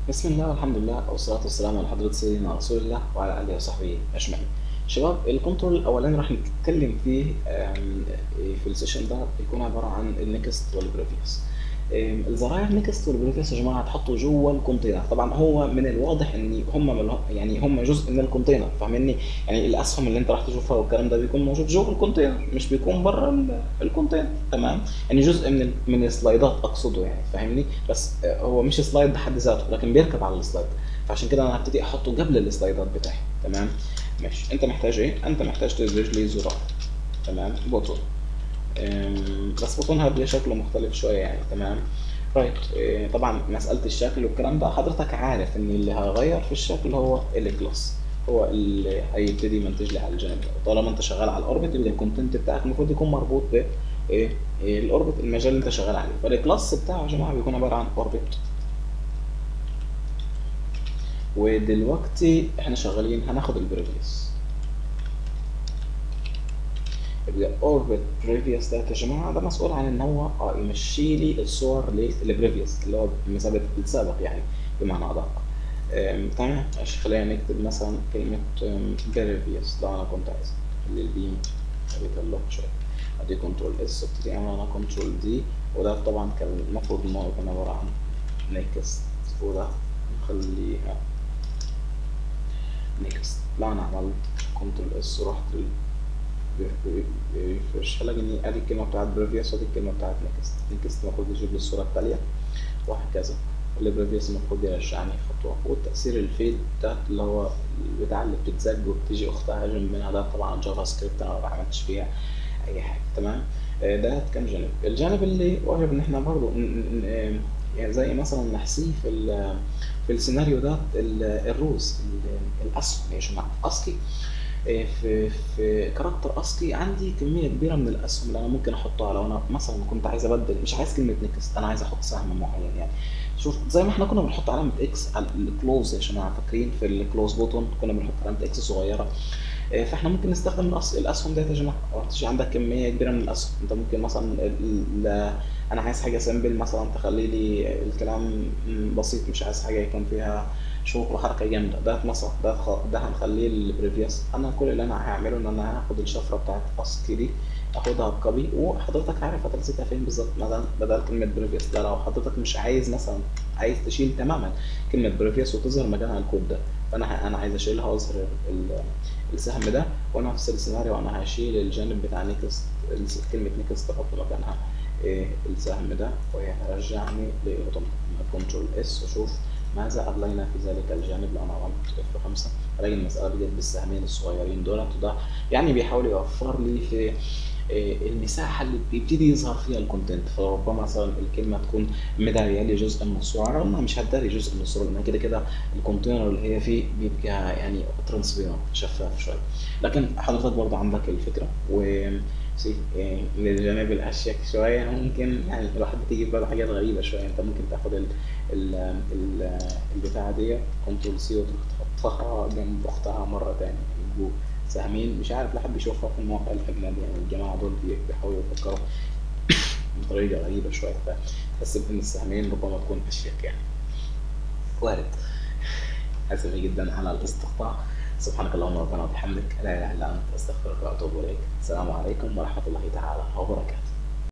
بسم الله والحمد لله والصلاة والسلام على حضرة سيدنا رسول الله وعلى آله وصحبه أجمعين. شباب الكنترول الأولاني راح نتكلم فيه آم، في السيشن ده بيكون عبارة عن النكست والبريفيوس. آم، الزراير نكست والبريفيوس يا جماعة هتحطوا جوه الكونتينر، طبعا هو من الواضح ان هم مله- يعني هم جزء من الكونتينر فاهمني؟ يعني الأسهم اللي أنت راح تشوفها والكلام ده بيكون موجود جوه الكونتينر مش بيكون بره ال- الكونتينر تمام؟ يعني جزء من ال- من السلايدات أقصده يعني فاهمني؟ بس آه، هو مش سلايد بحد ذاته لكن بيركب على السلايد فعشان كده انا هبتدي احطه قبل السلايدات بتاعي تمام ماشي انت محتاج ايه انت محتاج تدرج لي زرار تمام بوتون أم، بس بوتون هتلاقي شكله مختلف شويه يعني تمام رايت إيه، طبعا مساله الشكل والكلام ده حضرتك عارف ان اللي هيغير في الشكل هو الكلاس هو اللي هيبتدي يمنتج لي على الجانب ده طالما انت شغال على الاوربت يبقى الكونتنت بتاعك المفروض يكون مربوط ب ايه إيه، الاوربت المجال اللي انت شغال عليه فالكلاس بتاعه يا جماعه بيكون عباره عن اوربت ودلوقتي احنا شغالين هناخد البريفيوس يبقى اوربت بريفيوس ده يا جماعه ده مسؤول عن ان هو اه يمشي لي الصور للبريفيوس اللي هو بمثابه السابق يعني بمعنى ادق أم، تمام ماشي خلينا نكتب مثلا كلمه بريفيوس ده انا كنت عايز اللي البيم بيطلع شويه ادي كنترول اس ابتدي اعمل انا كنترول دي وده طبعا كان المفروض ان هو يكون عباره عن نيكست وده نخليها نيكست لا انا عملت كنترول اس ورحت ريفرش هلاقي ان ادي الكلمه بتاعت بريفيوس ودي الكلمه بتاعت نيكست نيكست المفروض يجيب لي الصوره التاليه وهكذا البريفيوس المفروض يرجعني خطوه والتاثير الفيد ده اللي هو البتاع اللي بتتزج وبتيجي اختها جنبنا ده طبعا جافا سكريبت انا ما بعملش فيها اي حاجه تمام آه، ده كان جانب الجانب اللي واجب ان احنا برضو ن- ن- ن- يعني زي مثلا نحسيه في ال- في السيناريو ده ال- الروز ال- الاسهم يا جماعه اسكي آه، في في كاركتر اسكي عندي كميه كبيره من الاسهم اللي انا ممكن احطها لو انا مثلا كنت عايز ابدل مش عايز كلمه نكست انا عايز احط سهم معين يعني شوف زي ما احنا كنا بنحط علامه اكس على الكلوز يا جماعه فاكرين في الكلوز بوتون كنا بنحط علامه اكس صغيره آه، فاحنا ممكن نستخدم الأس- الاسهم ديت يا جماعه أو تيجي عندك كميه كبيره من الاسهم انت ممكن مثلا ال- ال- انا عايز حاجه سيمبل مثلا تخلي لي الكلام بسيط مش عايز حاجه يكون فيها شوط وحركه جامده ده مثلا ده خ- ده هنخليه البريفيوس انا كل اللي انا هعمله ان انا هاخد الشفره بتاعت اسكي دي اخدها بكوبي وحضرتك عارف هتلزقها فين بالظبط مثلا بدل كلمه بريفيوس ده لو حضرتك مش عايز مثلا عايز تشيل تماما كلمه بريفيوس وتظهر مكانها الكود ده فانا ه- انا عايز اشيلها واظهر ال- السهم ده وانا في السيناريو انا هشيل الجانب بتاع نيكست الس- كلمه نيكست احط مكانها إيه السهم ده وهيرجعني لاوتوماتيك كنترول اس واشوف ماذا ابلينا في ذلك الجانب لو انا عملت اف 5 الاقي المساله بدات بالسهمين الصغيرين دولت وده يعني بيحاول يوفر لي في إيه، المساحه اللي بيبتدي يظهر فيها الكونتنت فربما مثلا الكلمه تكون مداريه لي جزء من الصوره رغم انها مش هتداري جزء من الصوره لان كده كده الكونتينر اللي هي فيه بيبقى يعني ترانسبيرنت شفاف شويه لكن حضرتك برضه عندك الفكره و سي يعني لجانب الاشياء شويه ممكن يعني الواحد بتيجي في باله حاجات غريبه شويه انت ممكن تاخد ال ال ال البتاعه دي كنترول سي وتحطها جنب اختها مره تانية يبقوا سهمين مش عارف لحد بيشوفها في المواقع الاجنبيه يعني الجماعه دول بي- بيحاولوا يفكروا بطريقه غريبه شويه فتحس ان السهمين ربما تكون اشيك يعني وارد اسف جدا على الاستقطاع سبحانك اللهم ربنا وبحمدك لا اله الا انت استغفرك واتوب اليك السلام عليكم ورحمه الله تعالى وبركاته